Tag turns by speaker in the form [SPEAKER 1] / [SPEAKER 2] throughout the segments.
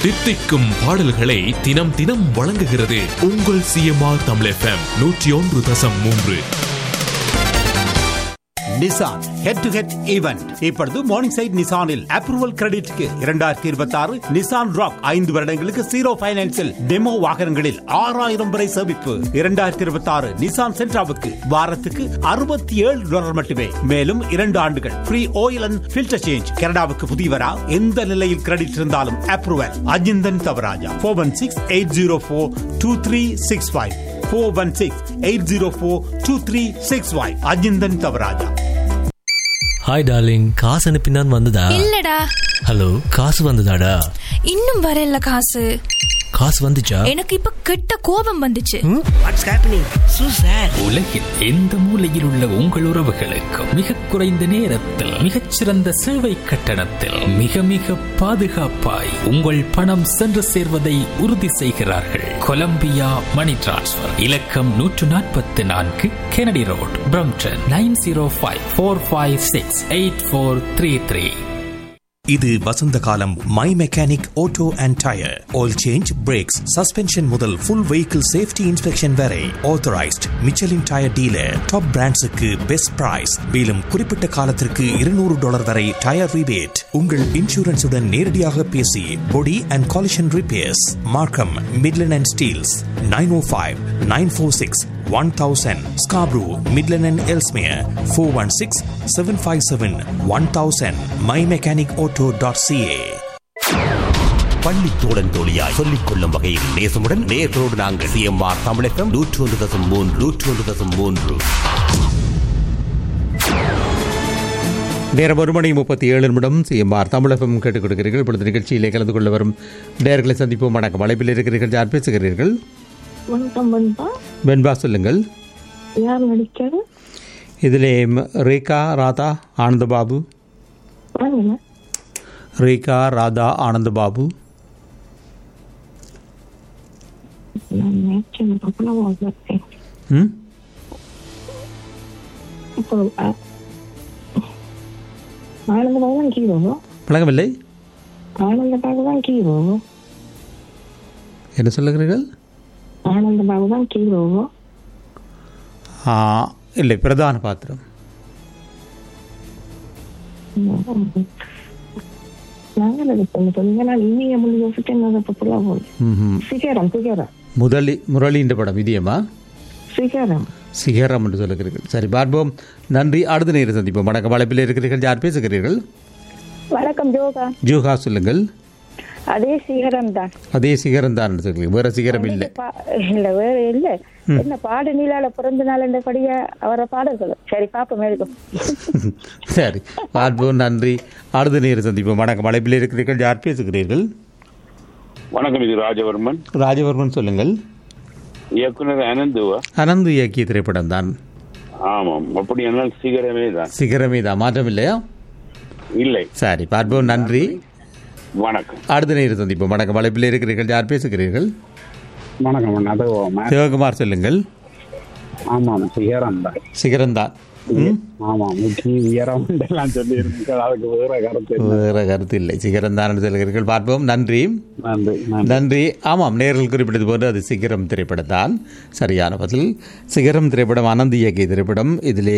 [SPEAKER 1] தித்திக்கும் பாடல்களை தினம் தினம் வழங்குகிறது உங்கள் சிஎம்ஆர் தமிழ் எஃப்எம் நூற்றி ஒன்று தசம் மூன்று
[SPEAKER 2] Nissan head to head event இப்பொழுது மார்னிங் சைட் நிசானில் அப்ரூவல் கிரெடிட்க்கு இரண்டாயிரத்தி இருபத்தி ஆறு நிசான் ராக் ஐந்து வருடங்களுக்கு ஜீரோ பைனான்சில் டெமோ வாகனங்களில் ஆறாயிரம் வரை சேமிப்பு இரண்டாயிரத்தி இருபத்தி ஆறு நிசான் சென்ட்ராவுக்கு வாரத்துக்கு அறுபத்தி ஏழு டாலர் மட்டுமே மேலும் இரண்டு ஆண்டுகள் free oil and filter change கனடாவுக்கு புதியவரா எந்த நிலையில் கிரெடிட் இருந்தாலும் approval Ajinthan Thavarajah four one six eight zero four two three six five four one six eight zero four two three six five Ajinthan Thavarajah
[SPEAKER 3] hi darling காசு அனுப்பினான் வந்ததா
[SPEAKER 4] இல்லடா
[SPEAKER 3] ஹலோ காசு வந்ததாடா
[SPEAKER 4] இன்னும் வரல காசு
[SPEAKER 3] காசு வந்துச்சா
[SPEAKER 4] எனக்கு இப்ப கெட்ட கோபம் வந்துச்சு
[SPEAKER 5] வாட்ஸ் ஹேப்பனிங் சூ சார்
[SPEAKER 6] உலகில் எந்த மூலையில் உள்ள உங்கள் உறவுகளுக்கும் மிக குறைந்த நேரத்தில் மிகச்சிறந்த சேவை கட்டணத்தில் மிக மிக பாதுகாப்பாய் உங்கள் பணம் சென்று சேர்வதை உறுதி செய்கிறார்கள் கொலம்பியா மணி டிரான்ஸ்ஃபர் இலக்கம் நூற்று நாற்பத்தி நான்கு Kennedy road Brampton nine zero five four five six eight four three three
[SPEAKER 7] இது வசந்த காலம் my mechanic auto and tyre oil change brakes suspension முதல் ஃபுல் வெஹிக்கிள் சேஃப்டி இன்ஸ்பெக்ஷன் வரை authorised Michelin tyre dealer top பிராண்ட்ஸுக்கு best price மேலும் குறிப்பிட்ட காலத்திற்கு இருநூறு டாலர் வரை டயர் ரிபேட் உங்கள் இன்சூரன்ஸுடன் நேரடியாக பேசி body and collision repairs Markham Midland and Steeles nine O five nine four six one thousand Scarborough Midland and Ellesmere four one six seven five seven one thousand my mechanic auto dot CA
[SPEAKER 8] பள்ளி தோழன் தோழியாய் சொல்லிக் கொள்ளும் வகையில் நேசமுடன் நேர்களோடு நாங்கள் CMR தமிழகம் நூற்றி ஒன்று தசம் மூன்று நூற்றி ஒன்று தசம் மூன்று
[SPEAKER 9] நேரம் ஒரு மணி முப்பத்தி ஏழு நிமிடம் சிஎம்ஆர் தமிழகம் கேட்டுக் கொடுக்கிறீர்கள் இப்பொழுது நிகழ்ச்சியிலே கலந்து கொள்ள வரும் நேர்களை சந்திப்போம் வணக்கம் அழைப்பில் இருக்கிறீர்கள் யார் பேசுகிறீர்கள்
[SPEAKER 10] வணக்கம் பண்பா
[SPEAKER 9] வெண்பா சொல்லுங்கள்
[SPEAKER 10] யார் நடிக்கிறது
[SPEAKER 9] இதிலே ம- ரேகா ராதா ஆனந்தபாபு
[SPEAKER 10] வாங்கல
[SPEAKER 9] ரேகா ராதா ஆனந்தபாபு
[SPEAKER 10] நான் நேற்று பிரபலமாக பார்த்தேன்
[SPEAKER 9] ம்
[SPEAKER 10] இப்போ அ- ஆனந்தமாக தான் கீழோ
[SPEAKER 9] பழகவில்லை
[SPEAKER 10] ஆனந்தமாக தான் கீழோ
[SPEAKER 9] என்ன சொல்லுகிறீர்கள்
[SPEAKER 10] ஆனந்தமாக தான் கீழோ
[SPEAKER 9] ஆ, இல்லை பிரதான பாத்திரம்
[SPEAKER 10] நாங்கள் எடுப்போம் சொல்லுங்க நான் இனிய மொழி யோசிச்சு அதை பிரபலமாக போகுது
[SPEAKER 9] ம்ஹும்.
[SPEAKER 10] சிகரம் சிகரம்
[SPEAKER 9] முதலி முரளின்ற படம் இதயமா
[SPEAKER 10] சிகரம்
[SPEAKER 9] சிகரம் என்று சொல்லுகிறீர்கள் சரி பார்ப்போம் நன்றி அடுத்த நேரம் சந்திப்போம் வணக்கம் அழைப்பில் இருக்கிறீர்கள் யார் பேசுகிறீர்கள்
[SPEAKER 10] வணக்கம் ஜோகா
[SPEAKER 9] ஜூஹா சொல்லுங்கள்
[SPEAKER 10] அதே சிகரம் தான்
[SPEAKER 9] அதே சிகரம் தான் சொல்லுங்கள் வேற சிகரம் இல்லை
[SPEAKER 10] இல்ல வேற இல்ல என்ன பாடு நீலால பிறந்த நாள் படியா அவரை பாடல்களும் சரி பாப்போம் எழுதும்
[SPEAKER 9] சரி பார்ப்போம் நன்றி அடுத்த நேரம் சந்திப்போம் வணக்கம் அழைப்பில் இருக்கிறீர்கள் யார் பேசுகிறீர்கள்
[SPEAKER 11] வணக்கம் இது ராஜவர்மன்
[SPEAKER 9] ராஜவர்மன் சொல்லுங்கள்
[SPEAKER 11] இயக்குனர் அனந்துவா
[SPEAKER 9] அனந்து இயக்கிய திரைப்படம் தான்
[SPEAKER 11] ஆமாம் அப்படி என்னால் சீக்கிரமே தான்
[SPEAKER 9] சிகரமே தான் மாற்றம் இல்லையா
[SPEAKER 11] இல்லை
[SPEAKER 9] சரி பார்ப்போம் நன்றி
[SPEAKER 11] வணக்கம்
[SPEAKER 9] அடுத்த நேரம் சந்திப்போம் வணக்கம் அழைப்பில் இருக்கிறீர்கள் யார் பேசுகிறீர்கள்
[SPEAKER 12] வணக்கம் அது
[SPEAKER 9] சிவகுமார் சொல்லுங்கள்
[SPEAKER 12] ஆமாம் சிகரம் தான்
[SPEAKER 9] சிகரம் தான்
[SPEAKER 12] ஆமாம் முக்கிய உயரம் எல்லாம் சொல்லி இருக்கு அதுக்கு வேற கருத்து இல்லை.
[SPEAKER 9] வேற கருத்து இல்லை சிகரம் தான் என்று சொல்கிறீர்கள் பார்ப்போம் நன்றி
[SPEAKER 12] நன்றி
[SPEAKER 9] நன்றி ஆமாம் நேரில் குறிப்பிட்டது போன்று அது சிகரம் திரைப்படம் தான் சரியான பதில் சிகரம் திரைப்படம் அனந்த் இயக்கிய திரைப்படம் இதிலே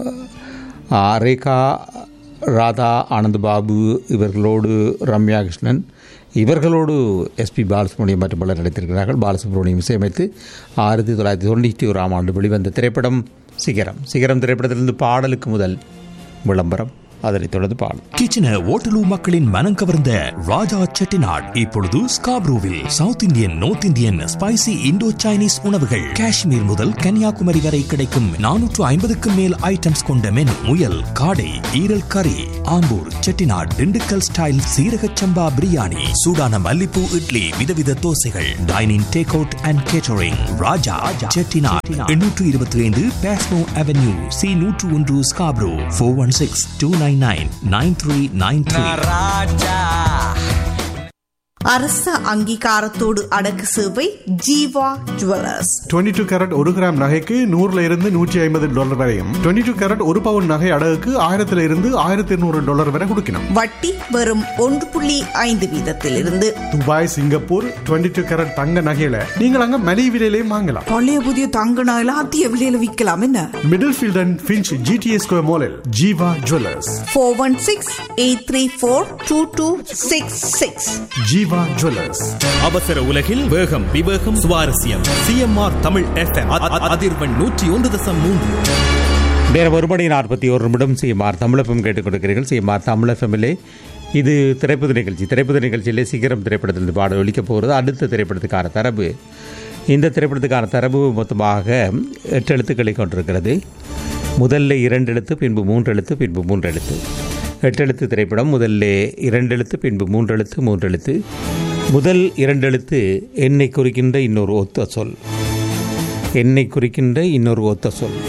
[SPEAKER 9] ஆ, ரேகா ராதா ஆனந்த் பாபு இவர்களோடு ரம்யா கிருஷ்ணன் இவர்களோடு எஸ்பி பாலசுப்ரமணியம் மற்றும் பலர் நடித்திருக்கிறார்கள் பாலசுப்ரமணியம் இசையமைத்து ஆயிரத்தி தொள்ளாயிரத்தி தொண்ணூற்றி ஓராம் ஆண்டு வெளிவந்த திரைப்படம் சிகரம் சிகரம் திரைப்படத்திலிருந்து பாடலுக்கு முதல் விளம்பரம் அதனைத் தொடர்ந்து பாடல்
[SPEAKER 7] கிச்சன ஓட்டலூ மக்களின் மனம் கவர்ந்த ராஜா செட்டிநாட் இப்பொழுது ஸ்காப்ரூவில் South Indian North Indian spicy Indo Chinese உணவுகள் காஷ்மீர் முதல் கன்னியாகுமரி வரை கிடைக்கும் நானூற்று ஐம்பதுக்கும் மேல் ஐட்டம்ஸ் கொண்ட மெனு முயல் காடை ஈரல் கறி ஆம்பூர் செட்டிநாட் திண்டுக்கல் ஸ்டைல் சீரக சம்பா பிரியாணி சூடான மல்லிப்பூ இட்லி விதவித தோசைகள் dining take out and catering Raja Chettinad எண்ணூற்று இருபத்தி ஐந்து பேஸ்மோ அவென்யூ சி நூற்று ஒன்று Scarborough four one six two nine nine nine three nine three
[SPEAKER 13] அரச அங்கீகாரத்தோடு அடக்கு சேவை ஜீவா ஜுவல்லர்ஸ்
[SPEAKER 14] 22 டூ கேரட் ஒரு கிராம் நகைக்கு நூறுல இருந்து நூற்றி ஐம்பது டாலர் வரையும் 22 டூ கேரட் ஒரு பவுன் நகை அடகுக்கு ஆயிரத்துல இருந்து ஆயிரத்தி இருநூறு டாலர் வரை கொடுக்கணும்
[SPEAKER 13] வட்டி வெறும் ஒன்று புள்ளி ஐந்து வீதத்திலிருந்து
[SPEAKER 14] துபாய் சிங்கப்பூர் 22 டூ கேரட் தங்க நகையில நீங்கள் அங்க மலிவு விலையிலையும் வாங்கலாம்
[SPEAKER 13] பழைய புதிய தங்க நகையில அதிக விலையில விற்கலாம் என்ன
[SPEAKER 14] Middlefield and Finch GTS square மாலில் Jeeva jewellers
[SPEAKER 13] four one six eight three four two two six six
[SPEAKER 14] Jeeva jewellers
[SPEAKER 15] அவசர உலகில் வேகம் விவேகம் சுவாரஸ்யம் சிஎம்ஆர் தமிழ் எஃப்எம் அதிர்வெண் நூற்றி ஒன்று தசம் மூன்று
[SPEAKER 9] நேரம் ஒரு மணி நாற்பத்தி ஒரு நிமிடம் சிஎம்ஆர் தமிழப்பம் கேட்டுக் கொடுக்கிறீர்கள் சிஎம்ஆர் தமிழப்பமிலே இது திரைப்பட நிகழ்ச்சி திரைப்பட நிகழ்ச்சியிலே சீக்கிரம் திரைப்படத்தில் பாட ஒழிக்கப் போகிறது அடுத்த திரைப்படத்துக்கான தரவு இந்த திரைப்படத்துக்கான தரவு மொத்தமாக எட்டு எழுத்துக்களை கொண்டிருக்கிறது முதல்ல இரண்டு எழுத்து பின்பு மூன்று எழுத்து பின்பு மூன்று எழுத்து எட்டு எழுத்து திரைப்படம் முதல்ல இரண்டு எழுத்து பின்பு மூன்று எழுத்து மூன்று எழுத்து முதல் இரண்டு எழுத்து என்னை குறிக்கின்ற இன்னொரு ஒத்த சொல் என்னை குறிக்கின்ற இன்னொரு ஒத்த சொல்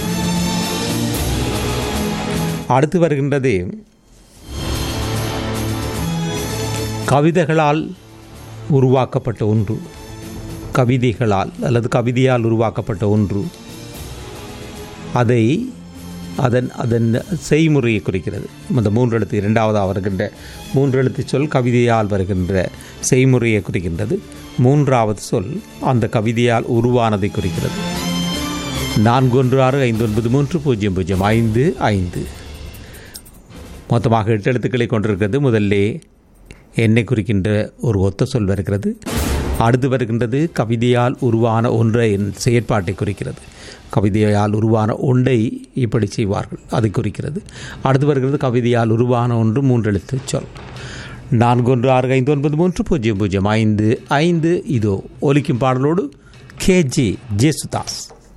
[SPEAKER 9] அடுத்து வருகின்றது கவிதைகளால் உருவாக்கப்பட்ட ஒன்று கவிதைகளால் அல்லது கவிதையால் உருவாக்கப்பட்ட ஒன்று அதை அதன் அதன் செய்முறையை குறிக்கிறது அந்த மூன்று எழுத்து இரண்டாவதாக வருகின்ற மூன்று எழுத்து சொல் கவிதையால் வருகின்ற செய்முறையை குறிக்கின்றது மூன்றாவது சொல் அந்த கவிதையால் உருவானதை குறிக்கிறது நான்கு ஒன்று ஆறு ஐந்து ஒன்பது மூன்று பூஜ்ஜியம் பூஜ்ஜியம் ஐந்து ஐந்து மொத்தமாக எட்டு எழுத்துக்களை கொண்டிருக்கிறது முதல்லே என்னை குறிக்கின்ற ஒரு ஒத்த சொல் வருகிறது அடுத்து வருகின்றது கவிதையால் உருவான ஒன்றை செயற்பாட்டை குறிக்கிறது கவிதையால் உருவான ஒன்றை இப்படி செய்வார்கள் அதை குறிக்கிறது அடுத்து வருகிறது கவிதையால் உருவான ஒன்று மூன்று எழுத்து சொல் நான்கு ஒன்று ஆறு ஐந்து ஒன்பது மூன்று பூஜ்ஜியம் பூஜ்ஜியம் ஐந்து ஐந்து இதோ ஒலிக்கும் பாடலோடு கேஜி ஜேசுதாஸ்